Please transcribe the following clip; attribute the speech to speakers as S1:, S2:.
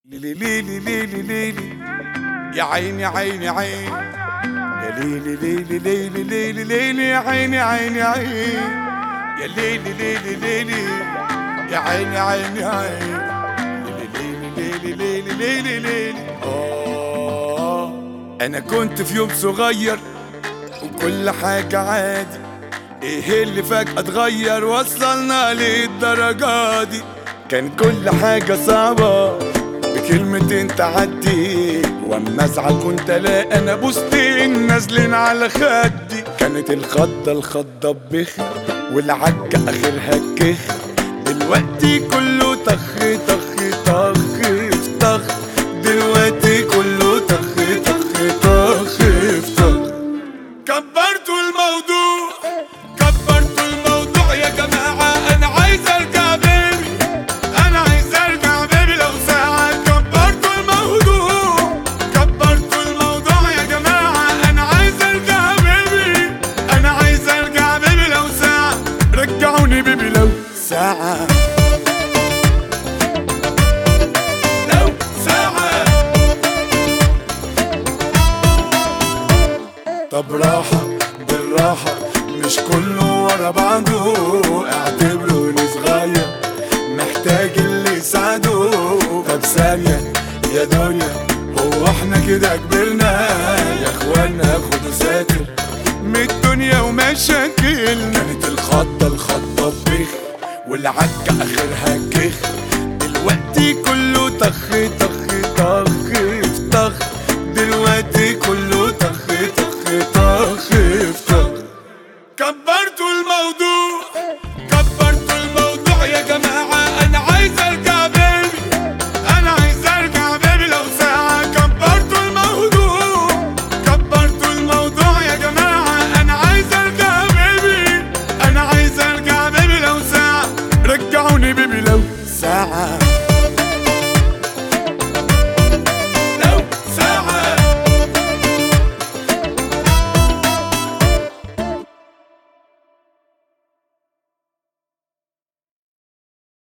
S1: ليلي ليلي ليلي ليلي يا عيني عيني عيني يا ليلي ليلي ليلي ليلي ليلي يا عيني عيني عيني يا ليلي ليلي ليلي يا عيني عيني عيني ليلي ليلي ليلي ليلي ليلي آه أنا كنت في يوم صغير وكل حاجة عادي ايه اللي فجأة اتغير وصلنا للدرجة دي كان كل حاجة صعبة بكلمتين تعدي واما ازعل كنت الاقي انا بوستين نازلين على خدي كانت الخضة الخضة بخ والعجة اخرها كخ دلوقتي كله طخ طخ طخ في طخ دلوقتي كله طخ طخ طخ في طخ كبرتوا الموضوع كبرتوا الموضوع يا جماعة أنا عايز أرجع بيبي أنا عايز أرجع بيبي لو ساعة كبرتوا الموضوع كبرتوا الموضوع يا جماعة أنا عايز أرجع بيبي أنا عايز أرجع بيبي لو ساعة رجعوني بيبي لو ساعة لو ساعة طب راحة بالراحة مش كله ورا بعضه اعتبروني صغير محتاج اللي يساعده طب ثانية يا دنيا هو احنا كده كبرنا يا اخوانا خدوا ساتر من الدنيا ومشاكلنا كانت الخضة الخضة بخ والعكة اخرها كخ دلوقتي كله طخ طخ طخ في طخ دلوقتي